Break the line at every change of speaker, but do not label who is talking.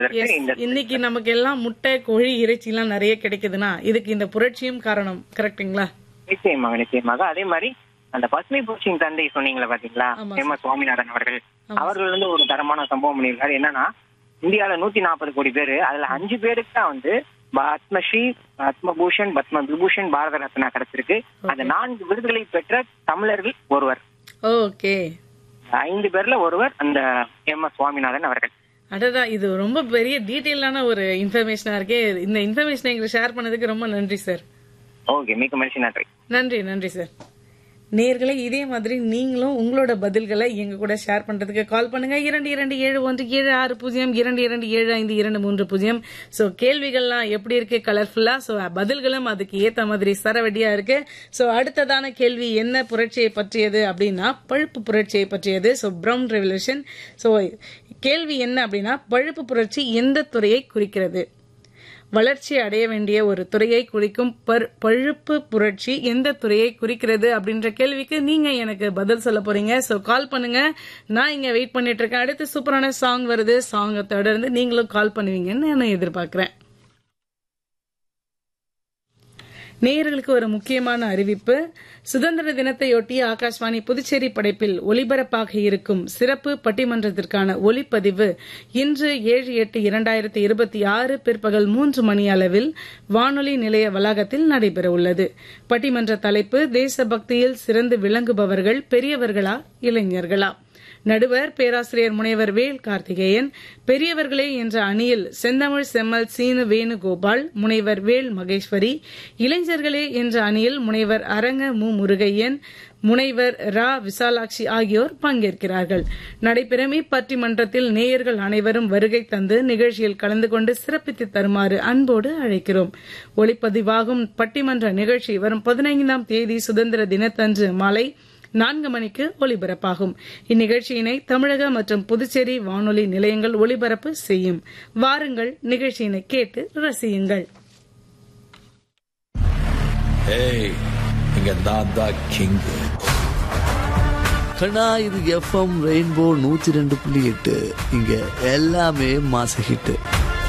இதற்கு
Yes.
இந்த
இன்னைக்கு நமக்கு எல்லாம் முட்டை கோழி இறைச்சி எல்லாம் நிறைய கிடைக்குதுன்னா இதுக்கு இந்த புரட்சியும் காரணம் கரெக்ட்டுங்களா
நிச்சயமாக நிச்சயமாக அதே மாதிரி அந்த பசுமை பூச்சியின் தந்தை சொன்னீங்களா பாத்தீங்களா
ஆமா
எம் எஸ் சுவாமிநாதன் அவர்கள் அவர்கள் வந்து ஒரு தரமான சம்பவம் பண்ணியிருக்காரு என்னன்னா இந்தியால நூத்தி நாற்பது கோடி பேரு அதுல அஞ்சு பேருக்கு தான் வந்து பத்மஸ்ரீ பத்மபூஷன் பத்ம விபூஷன் பாரத ரத்னா கிடைச்சிருக்கு அந்த நான்கு விருதுகளை பெற்ற தமிழர்கள் ஒருவர்
ஓகே
ஐந்து பேர்ல ஒருவர் அந்த எம் எஸ் சுவாமிநாதன் அவர்கள்
அடடா இது ரொம்ப பெரிய டீட்டெயிலான ஒரு இன்ஃபர்மேஷனா இருக்கே இந்த இன்ஃபர்மேஷனை எங்களுக்கு ஷேர் பண்ணதுக்கு ரொம்ப நன்றி சார்
ஓகே மிக்க மகிழ்ச்சி நன்றி
நன்றி நன்றி சார் நேர்களை இதே மாதிரி நீங்களும் உங்களோட பதில்களை எங்க கூட ஷேர் பண்றதுக்கு கால் பண்ணுங்க இரண்டு இரண்டு ஏழு ஒன்று ஏழு ஆறு பூஜ்ஜியம் இரண்டு இரண்டு ஏழு ஐந்து இரண்டு மூன்று பூஜ்ஜியம் சோ கேள்விகள்லாம் எப்படி இருக்கு கலர்ஃபுல்லா சோ பதில்களும் அதுக்கு ஏத்த மாதிரி சரவெடியா இருக்கு சோ அடுத்ததான கேள்வி என்ன புரட்சியை பற்றியது அப்படின்னா பழுப்பு புரட்சியை பற்றியது சோ பிரவுன் ரெவல்யூஷன் சோ கேள்வி என்ன அப்படின்னா பழுப்பு புரட்சி எந்த துறையை குறிக்கிறது வளர்ச்சி அடைய வேண்டிய ஒரு துறையை குறிக்கும் பர்- பழுப்பு புரட்சி எந்த துறையை குறிக்கிறது அப்படின்ற கேள்விக்கு நீங்க எனக்கு பதில் சொல்ல போறீங்க சோ கால் பண்ணுங்க நான் இங்க வெயிட் பண்ணிட்டு இருக்கேன் அடுத்து சூப்பரான சாங் வருது சாங்கை தொடர்ந்து நீங்களும் கால் பண்ணுவீங்கன்னு நான் எதிர்பார்க்கிறேன் நேயர்களுக்கு ஒரு முக்கியமான அறிவிப்பு சுதந்திர தினத்தையொட்டி ஆகாஷ்வாணி புதுச்சேரி படைப்பில் ஒலிபரப்பாக இருக்கும் சிறப்பு பட்டிமன்றத்திற்கான ஒலிப்பதிவு இன்று ஏழு எட்டு இரண்டாயிரத்தி இருபத்தி ஆறு பிற்பகல் மூன்று மணி அளவில் வானொலி நிலைய வளாகத்தில் நடைபெறவுள்ளது பட்டிமன்ற தலைப்பு தேசபக்தியில் சிறந்து விளங்குபவர்கள் பெரியவர்களா இளைஞர்களா நடுவர் பேராசிரியர் முனைவர் வேல் கார்த்திகேயன் பெரியவர்களே என்ற அணியில் செந்தமிழ் செம்மல் சீனு வேணுகோபால் முனைவர் வேல் மகேஸ்வரி இளைஞர்களே என்ற அணியில் முனைவர் அரங்க மு முருகையன் முனைவர் ரா விசாலாட்சி ஆகியோர் பங்கேற்கிறார்கள் நடைபெறும் இப்பட்டிமன்றத்தில் நேயர்கள் அனைவரும் வருகை தந்து நிகழ்ச்சியில் கலந்து கொண்டு சிறப்பித்து தருமாறு அன்போடு அழைக்கிறோம் ஒளிப்பதிவாகும் பட்டிமன்ற நிகழ்ச்சி வரும் பதினைந்தாம் தேதி சுதந்திர தினத்தன்று மாலை நான்கு மணிக்கு ஒலிபரப்பாகும் இந்நிகழ்ச்சியினை தமிழக மற்றும் புதுச்சேரி வானொலி நிலையங்கள் ஒலிபரப்பு செய்யும் வாருங்கள் நிகழ்ச்சியினை கேட்டு ரசியுங்கள்
ஏய் இங்க நான் தான் கிங்
கண்ணா இது எஃப்எம் ரெயின்போ நூத்தி ரெண்டு புள்ளி எட்டு இங்க எல்லாமே மாச ஹிட்டு